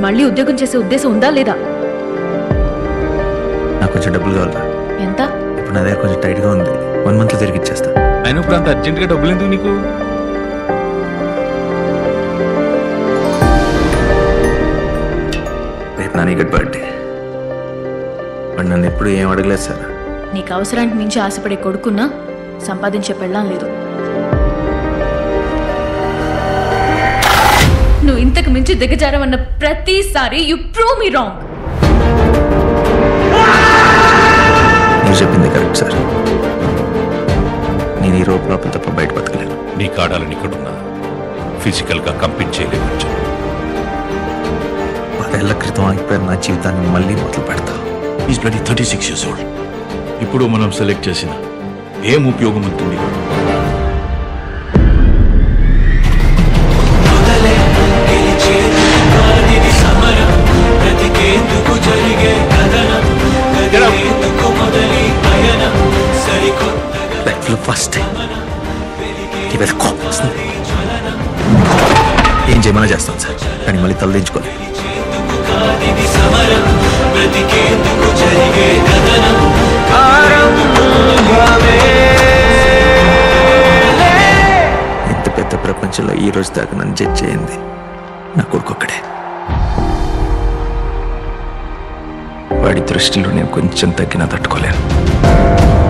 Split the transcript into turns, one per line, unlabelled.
మళ్ళీ ఉద్యోగం చేసే ఉద్దేశం ఉందా లేదా
నాకు కొంచెం డబ్బులు కావాలరా
ఎంత
ఇప్పుడు నా దగ్గర కొంచెం టైట్గా ఉంది వన్ మంత్లో తిరిగి ఇచ్చేస్తా
అయినా ఇప్పుడు అంత అర్జెంట్గా డబ్బులు ఎందుకు నీకు
రేపు నా నీకు బర్త్డే వాడు నన్ను ఎప్పుడు ఏం అడగలేదు సార్
నీకు అవసరానికి మించి ఆశపడే కొడుకున్నా సంపాదించే పెళ్ళం లేదు నువ్వు ఇంతకు మించి దిగజారమన్న ప్రతిసారి యు ప్రూవ్ మీ రాంగ్
మీరు చెప్పింది కరెక్ట్ సార్ నేను ఈ రోప్ లోపల తప్ప బయట బతకలేను
నీ కాడాలని ఇక్కడున్నా ఫిజికల్గా కంపీట్ చేయలేము అర్జున్.
పదేళ్ల క్రితం ఆగిపోయిన నా జీవితాన్ని మళ్ళీ మొదలు పెడతా
is bloody thirty six years old ఇప్పుడు మనం సెలెక్ట్ చేసిన ఏం ఉపయోగం ఉంటుంది
లైఫ్లో ఫస్ట్ టైం నీ మీద కోపం వస్తుంది ఏం చేయమన్నా చేస్తాను సార్ కానీ మళ్ళీ తలదించుకోలేదు ఇంత పెద్ద ప్రపంచంలో ఈ రోజు దాకా నన్ను జడ్జ్ చేయింది నా కొడుకొక్కడే వాడి దృష్టిలో నేను కొంచెం తగ్గినా తట్టుకోలేను